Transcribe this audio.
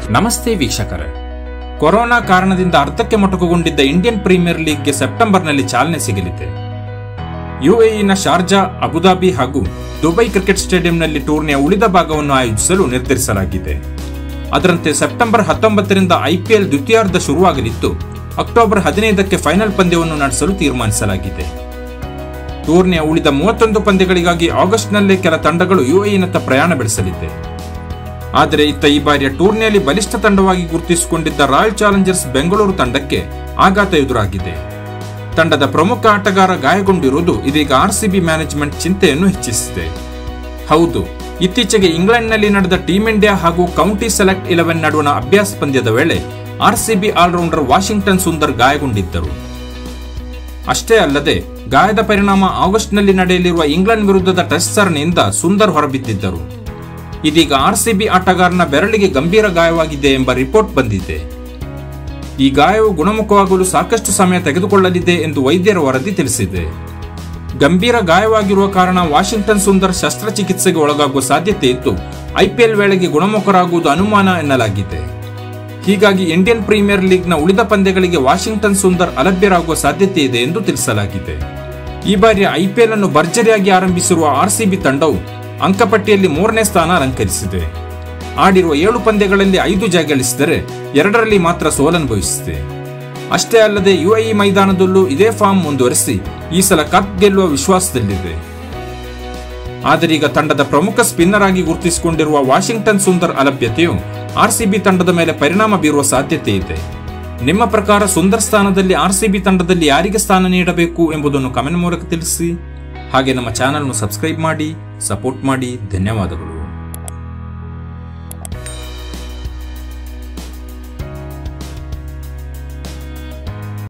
ನಮಸ್ತೆ ವೀಕ್ಷಕರೇ ಕೊರೋನಾ ಕಾರಣದಿಂದ ಅರ್ಧಕ್ಕೆ ಮೊಟಕುಗೊಂಡಿದ್ದ ಇಂಡಿಯನ್ ಪ್ರೀಮಿಯರ್ ಲೀಗ್ಗೆ ಸೆಪ್ಟೆಂಬರ್ನಲ್ಲಿ ಚಾಲನೆ ಸಿಗಲಿದೆ ಯುಎಇನ ಶಾರ್ಜಾ ಅಬುದಾಬಿ ಹಾಗೂ ದುಬೈ ಕ್ರಿಕೆಟ್ ಸ್ಟೇಡಿಯಂನಲ್ಲಿ ಟೂರ್ನಿಯ ಉಳಿದ ಭಾಗವನ್ನು ಆಯೋಜಿಸಲು ನಿರ್ಧರಿಸಲಾಗಿದೆ ಅದರಂತೆ ಸೆಪ್ಟೆಂಬರ್ ಹತ್ತೊಂಬತ್ತರಿಂದ ಐಪಿಎಲ್ ದ್ವಿತೀಯಾರ್ಧ ಶುರುವಾಗಲಿದ್ದು ಅಕ್ಟೋಬರ್ ಹದಿನೈದಕ್ಕೆ ಫೈನಲ್ ಪಂದ್ಯವನ್ನು ನಡೆಸಲು ತೀರ್ಮಾನಿಸಲಾಗಿದೆ ಟೂರ್ನಿಯ ಉಳಿದ ಮೂವತ್ತೊಂದು ಪಂದ್ಯಗಳಿಗಾಗಿ ಆಗಸ್ಟ್ನಲ್ಲೇ ಕೆಲ ತಂಡಗಳು ಯುಎಇನತ್ತ ಪ್ರಯಾಣ ಬೆಳೆಸಲಿದೆ ಆದರೆ ಇತ್ತ ಈ ಬಾರಿಯ ಟೂರ್ನಿಯಲ್ಲಿ ಬಲಿಷ್ಠ ತಂಡವಾಗಿ ಗುರುತಿಸಿಕೊಂಡಿದ್ದ ರಾಯಲ್ ಚಾಲೆಂಜರ್ಸ್ ಬೆಂಗಳೂರು ತಂಡಕ್ಕೆ ಆಘಾತ ಎದುರಾಗಿದೆ ತಂಡದ ಪ್ರಮುಖ ಆಟಗಾರ ಗಾಯಗೊಂಡಿರುವುದು ಇದೀಗ ಆರ್ಸಿಬಿ ಮ್ಯಾನೇಜ್ಮೆಂಟ್ ಚಿಂತೆಯನ್ನು ಹೆಚ್ಚಿಸಿದೆ ಹೌದು ಇತ್ತೀಚೆಗೆ ಇಂಗ್ಲೆಂಡ್ನಲ್ಲಿ ನಡೆದ ಟೀಂ ಇಂಡಿಯಾ ಹಾಗೂ ಕೌಂಟಿ ಸೆಲೆಕ್ಟ್ ಇಲೆವೆನ್ ನಡುವಣ ಅಭ್ಯಾಸ ಪಂದ್ಯದ ವೇಳೆ ಆರ್ಸಿಬಿ ಆಲ್ರೌಂಡರ್ ವಾಷಿಂಗ್ಟನ್ ಸುಂದರ್ ಗಾಯಗೊಂಡಿದ್ದರು ಅಷ್ಟೇ ಅಲ್ಲದೆ ಗಾಯದ ಪರಿಣಾಮ ಆಗಸ್ಟ್ನಲ್ಲಿ ನಡೆಯಲಿರುವ ಇಂಗ್ಲೆಂಡ್ ವಿರುದ್ಧದ ಟೆಸ್ಟ್ ಸರಣಿಯಿಂದ ಸುಂದರ್ ಹೊರಬಿದ್ದಿದ್ದರು ಇದೀಗ ಆರ್ಸಿಬಿ ಆಟಗಾರನ ಬೆರಳಿಗೆ ಗಂಭೀರ ಗಾಯವಾಗಿದೆ ಎಂಬ ರಿಪೋರ್ಟ್ ಬಂದಿದೆ ಈ ಗಾಯವು ಗುಣಮುಖವಾಗಲು ಸಾಕಷ್ಟು ಸಮಯ ತೆಗೆದುಕೊಳ್ಳಲಿದೆ ಎಂದು ವೈದ್ಯರ ವರದಿ ತಿಳಿಸಿದೆ ಗಂಭೀರ ಗಾಯವಾಗಿರುವ ಕಾರಣ ವಾಷಿಂಗ್ಟನ್ ಸುಂದರ್ ಶಸ್ತ್ರಚಿಕಿತ್ಸೆಗೆ ಒಳಗಾಗುವ ಸಾಧ್ಯತೆ ಇದ್ದು ಐಪಿಎಲ್ ವೇಳೆಗೆ ಗುಣಮುಖರಾಗುವುದು ಅನುಮಾನ ಎನ್ನಲಾಗಿದೆ ಹೀಗಾಗಿ ಇಂಡಿಯನ್ ಪ್ರೀಮಿಯರ್ ಲೀಗ್ನ ಉಳಿದ ಪಂದ್ಯಗಳಿಗೆ ವಾಷಿಂಗ್ಟನ್ ಸುಂದರ್ ಅಲಭ್ಯರಾಗುವ ಸಾಧ್ಯತೆ ಇದೆ ಎಂದು ತಿಳಿಸಲಾಗಿದೆ ಈ ಬಾರಿಯ ಐಪಿಎಲ್ ಅನ್ನು ಭರ್ಜರಿಯಾಗಿ ಆರಂಭಿಸಿರುವ ಆರ್ಸಿಬಿ ತಂಡವು ಅಂಕಪಟ್ಟಿಯಲ್ಲಿ ಮೂರನೇ ಸ್ಥಾನ ಅಲಂಕರಿಸಿದೆ ಆಡಿರುವ ಏಳು ಪಂದ್ಯಗಳಲ್ಲಿ ಐದು ಜಯಗಳಿಸಿದರೆ ಎರಡರಲ್ಲಿ ಮಾತ್ರ ಸೋಲನುಭವಿಸಿದೆ ಅಷ್ಟೇ ಅಲ್ಲದೆ ಯುಎಇ ಮೈದಾನದಲ್ಲೂ ಇದೇ ಫಾರ್ಮ್ ಮುಂದುವರೆಸಿ ಈ ಸಲ ಕಪ್ ಗೆಲ್ಲುವ ವಿಶ್ವಾಸದಲ್ಲಿದೆ ಆದರೀಗ ತಂಡದ ಪ್ರಮುಖ ಸ್ಪಿನ್ನರ್ ಆಗಿ ಗುರುತಿಸಿಕೊಂಡಿರುವ ವಾಷಿಂಗ್ಟನ್ ಸುಂದರ್ ಅಲಭ್ಯತೆಯು ಆರ್ಸಿಬಿ ತಂಡದ ಮೇಲೆ ಪರಿಣಾಮ ಬೀರುವ ಸಾಧ್ಯತೆ ಇದೆ ನಿಮ್ಮ ಪ್ರಕಾರ ಸುಂದರ್ ಸ್ಥಾನದಲ್ಲಿ ಆರ್ಸಿಬಿ ತಂಡದಲ್ಲಿ ಯಾರಿಗೆ ಸ್ಥಾನ ನೀಡಬೇಕು ಎಂಬುದನ್ನು ಕಮೆಂಟ್ ಮೂಲಕ ತಿಳಿಸಿ ಹಾಗೆ ನಮ್ಮ ಚಾನಲ್ను ಸಬ್ಸ್ಕ್ರೈಬ್ ಮಾಡಿ ಸಪೋರ್ಟ್ ಮಾಡಿ ಧನ್ಯವಾದಗಳು